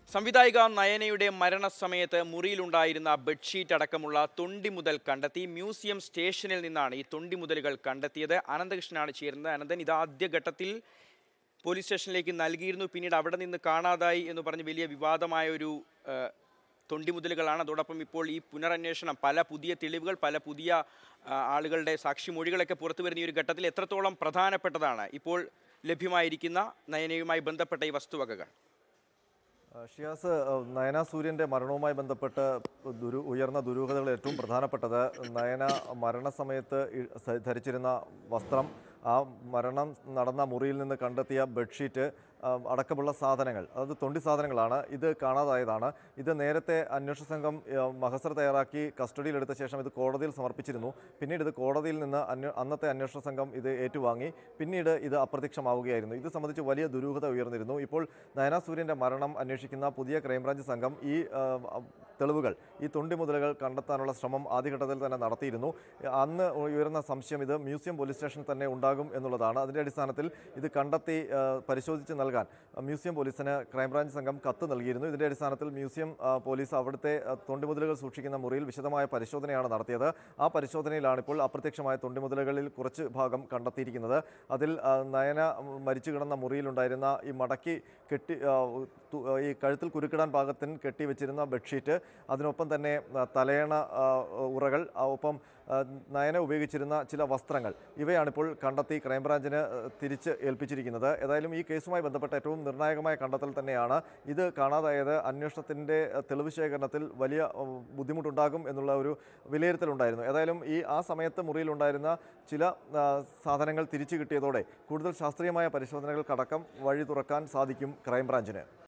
സംവിധായിക നയനയുടെ മരണസമയത്ത് മുറിയിലുണ്ടായിരുന്ന ബെഡ്ഷീറ്റ് അടക്കമുള്ള തൊണ്ടി മുതൽ കണ്ടെത്തി മ്യൂസിയം സ്റ്റേഷനിൽ നിന്നാണ് ഈ തൊണ്ടി മുതലുകൾ കണ്ടെത്തിയത് അനന്തകൃഷ്ണനാണ് ചേരുന്നത് അനന്തൻ ഇത് ആദ്യഘട്ടത്തിൽ പോലീസ് സ്റ്റേഷനിലേക്ക് നൽകിയിരുന്നു പിന്നീട് അവിടെ നിന്ന് കാണാതായി എന്ന് പറഞ്ഞ് വലിയ വിവാദമായ ഒരു ആ, തൊണ്ടി മുതലുകളാണ് അതോടൊപ്പം ഇപ്പോൾ ഈ പുനരന്വേഷണം പല പുതിയ തെളിവുകൾ പല പുതിയ ആ, ആളുകളുടെ സാക്ഷിമൊഴികളൊക്കെ പുറത്തു വരുന്ന ഈ ഒരു ഘട്ടത്തിൽ എത്രത്തോളം പ്രധാനപ്പെട്ടതാണ് ഇപ്പോൾ ലഭ്യമായിരിക്കുന്ന നയനയുമായി ബന്ധപ്പെട്ട ഈ വസ്തുവകകൾ ആ, ഷിയാസ് ആ, നയന സൂര്യൻ്റെ മരണവുമായി ബന്ധപ്പെട്ട് ദുരു ഉയർന്ന ദുരൂഹതകൾ ഏറ്റവും പ്രധാനപ്പെട്ടത് നയന മരണസമയത്ത് ഇ- സ- ധരിച്ചിരുന്ന വസ്ത്രം ആ മരണം നടന്ന മുറിയിൽ നിന്ന് കണ്ടെത്തിയ ബെഡ്ഷീറ്റ് ആ, അടക്കമുള്ള സാധനങ്ങൾ അത് തൊണ്ടി സാധനങ്ങളാണ് ഇത് കാണാതായതാണ് ഇത് നേരത്തെ അന്വേഷണ സംഘം ആ, മഹസർ തയ്യാറാക്കി കസ്റ്റഡിയിലെടുത്ത ശേഷം ഇത് കോടതിയിൽ സമർപ്പിച്ചിരുന്നു പിന്നീട് ഇത് കോടതിയിൽ നിന്ന് അന്വ അന്നത്തെ അന്വേഷണ സംഘം ഇത് ഏറ്റുവാങ്ങി പിന്നീട് ഇത് അപ്രത്യക്ഷമാവുകയായിരുന്നു ഇത് സംബന്ധിച്ച് വലിയ ദുരൂഹത ഉയർന്നിരുന്നു ഇപ്പോൾ നയന സൂര്യൻ്റെ മരണം അന്വേഷിക്കുന്ന പുതിയ ക്രൈംബ്രാഞ്ച് സംഘം ഈ ആ, തെളിവുകൾ ഈ തൊണ്ടി മുതലുകൾ കണ്ടെത്താനുള്ള ശ്രമം ആദ്യഘട്ടത്തിൽ തന്നെ നടത്തിയിരുന്നു അന്ന് ഉയർന്ന സംശയം ഇത് മ്യൂസിയം പോലീസ് സ്റ്റേഷനിൽ തന്നെ ഉണ്ടാകും എന്നുള്ളതാണ് അതിൻ്റെ അടിസ്ഥാനത്തിൽ ഇത് കണ്ടെത്തി ആ, പരിശോധിച്ച് നൽകാൻ ആ, മ്യൂസിയം പോലീസിന് ക്രൈംബ്രാഞ്ച് സംഘം കത്ത് നൽകിയിരുന്നു ഇതിൻ്റെ അടിസ്ഥാനത്തിൽ മ്യൂസിയം ആ, പോലീസ് അവിടുത്തെ ആ, തൊണ്ടിമുതലുകൾ സൂക്ഷിക്കുന്ന മുറിയിൽ വിശദമായ പരിശോധനയാണ് നടത്തിയത് ആ പരിശോധനയിലാണ് ഇപ്പോൾ അപ്രത്യക്ഷമായ തൊണ്ടിമുതലുകളിൽ കുറച്ച് ഭാഗം കണ്ടെത്തിയിരിക്കുന്നത് അതിൽ ആ, നയന മരിച്ചു കിടന്ന മുറിയിലുണ്ടായിരുന്ന ഈ മടക്കി കെട്ടി ആ, തു- ഈ കഴുത്തിൽ കുരുക്കിടാൻ പാകത്തിന് കെട്ടിവെച്ചിരുന്ന ബെഡ്ഷീറ്റ് അതിനൊപ്പം തന്നെ ആ, തലയണ ആ, ഉറകൾ ആ, ഒപ്പം ആ, നയന ഉപയോഗിച്ചിരുന്ന ചില വസ്ത്രങ്ങൾ ഇവയാണിപ്പോൾ കണ്ടെത്തി ക്രൈംബ്രാഞ്ചിന് ആ, തിരിച്ച് ഏൽപ്പിച്ചിരിക്കുന്നത് ഏതായാലും ഈ കേസുമായി ബന്ധപ്പെട്ട ഏറ്റവും നിർണായകമായ കണ്ടെത്തൽ തന്നെയാണ് ഇത് കാണാതായത് അന്വേഷണത്തിൻ്റെ ആ, തെളിവ് ശേഖരണത്തിൽ വലിയ ആ, ബുദ്ധിമുട്ടുണ്ടാകും എന്നുള്ള ഒരു വിലയിരുത്തലുണ്ടായിരുന്നു ഏതായാലും ഈ ആ സമയത്ത് മുറിയിലുണ്ടായിരുന്ന ചില ആ, സാധനങ്ങൾ തിരിച്ചു കിട്ടിയതോടെ കൂടുതൽ ശാസ്ത്രീയമായ പരിശോധനകൾക്കടക്കം വഴി തുറക്കാൻ സാധിക്കും ക്രൈംബ്രാഞ്ചിന്